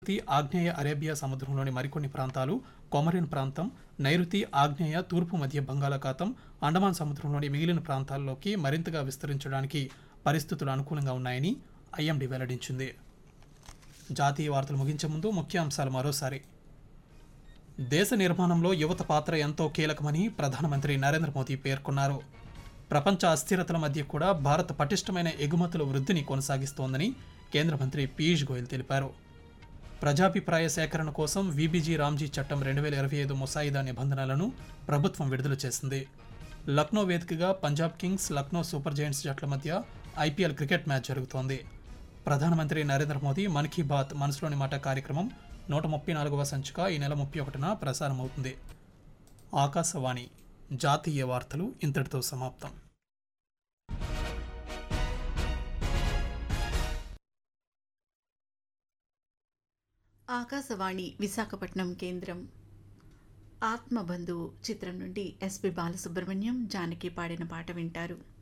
నైరుతి ఆగ్నేయ అరేబియా సముద్రంలోని మరికొన్ని ప్రాంతాలు కొమరిన్ ప్రాంతం నైరుతి ఆగ్నేయ తూర్పు మధ్య బంగాళాఖాతం అండమాన్ సముద్రంలోని మిగిలిన ప్రాంతాల్లోకి మరింతగా విస్తరించడానికి పరిస్థితులు అనుకూలంగా ఉన్నాయని ఐఎండీ వెల్లడించింది జాతీయ వార్తలు ముగించే ముందు ముఖ్యాంశాలు మరోసారి దేశ నిర్మాణంలో యువత పాత్ర ఎంతో కీలకమని ప్రధానమంత్రి నరేంద్ర మోదీ పేర్కొన్నారు ప్రపంచ అస్థిరతల మధ్య కూడా భారత్ పటిష్టమైన ఎగుమతుల వృద్ధిని కొనసాగిస్తోందని కేంద్ర మంత్రి పీయూష్ గోయల్ తెలిపారు ప్రజాభిప్రాయ సేకరణ కోసం వీబీజీ రామ్జీ చట్టం రెండు వేల ఇరవై ఐదు ముసాయిదా నిబంధనలను ప్రభుత్వం విడుదల చేసింది లక్నో వేదికగా Punjab Kings Lucknow Super Giants జట్ల మధ్య ఐపీఎల్ క్రికెట్ మ్యాచ్ జరుగుతోంది ప్రధానమంత్రి నరేంద్ర మోదీ మన్ కీ బాత్ మనసులోని మాట కార్యక్రమం నూట ముప్పై నాలుగవ సంచిక ఈ నెల ముప్పై ఒకటిన ప్రసారమవుతుంది ఆకాశవాణి జాతీయ వార్తలు ఇంతటితో సమాప్తం ఆకాశవాణి విశాఖపట్నం కేంద్రం ఆత్మబంధు చిత్రం నుండి ఎస్పి బాలసుబ్రహ్మణ్యం జానకి పాడిన పాట వింటారు